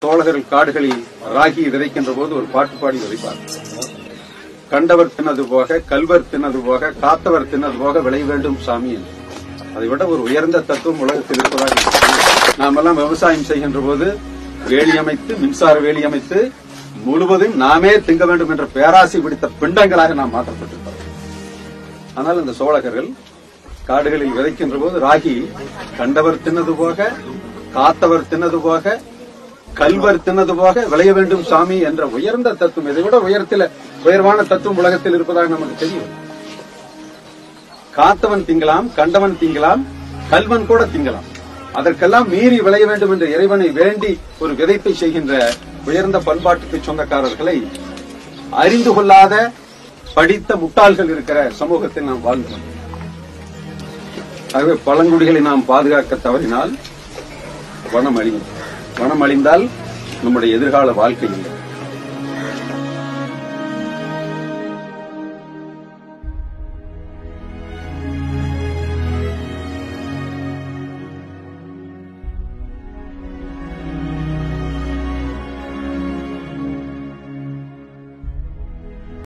சோழர்கள் காடுகளில் ராகி விதைக்கின்ற போது ஒரு பாட்டு பாடி விதைப்பார் கண்டவர் தின்னது போக கல்வர் தின்னது போக காத்தவர் தின்னது போக விளைய வேண்டும் சாமி என்று அதை விட ஒரு உயர்ந்த தத்துவம் உலகத்தில் இருப்பதாக இருக்கிறது. நாமெல்லாம் விவசாயம் செய்கின்ற போது வேலி அமைத்து மின்சார வேலி அமைத்து முழுவதும் நாமே திங்க வேண்டும் என்ற பேராசை பிடித்த பிண்டங்களாக நாம் மாற்றப்பட்டிருக்கிறோம் ஆனால் இந்த சோழகர்கள் காடுகளில் விதைக்கின்ற போது ராகி கண்டவர் தின்னது போக காத்தவர் தின்னது போக கல்வர் தின்னது போக விளைய வேண்டும் சாமி என்ற உயர்ந்த தத்துவம் இதை விட உயரத்தில் உயர்வான தத்துவம் உலகத்தில் இருப்பதாக நமக்கு தெரியும் காத்தவன் திங்கலாம் கண்டவன் திங்கலாம் கல்வன் கூட திங்கலாம் அதற்கெல்லாம் மீறி விளைய வேண்டும் என்ற இறைவனை வேண்டி ஒரு விதைப்பை செய்கின்ற உயர்ந்த பண்பாட்டுக்கு சொந்தக்காரர்களை அறிந்து கொள்ளாத படித்த முட்டாள்கள் இருக்கிற சமூகத்தில் நாம் வாழ்ந்து வந்தோம். ஆகவே பழங்குடிகளை நாம் பாதுகாக்க தவறினால் வனம் அழியும் வனம் அழிந்தால் நம்முடைய எதிர்கால வாழ்க்கை இல்லை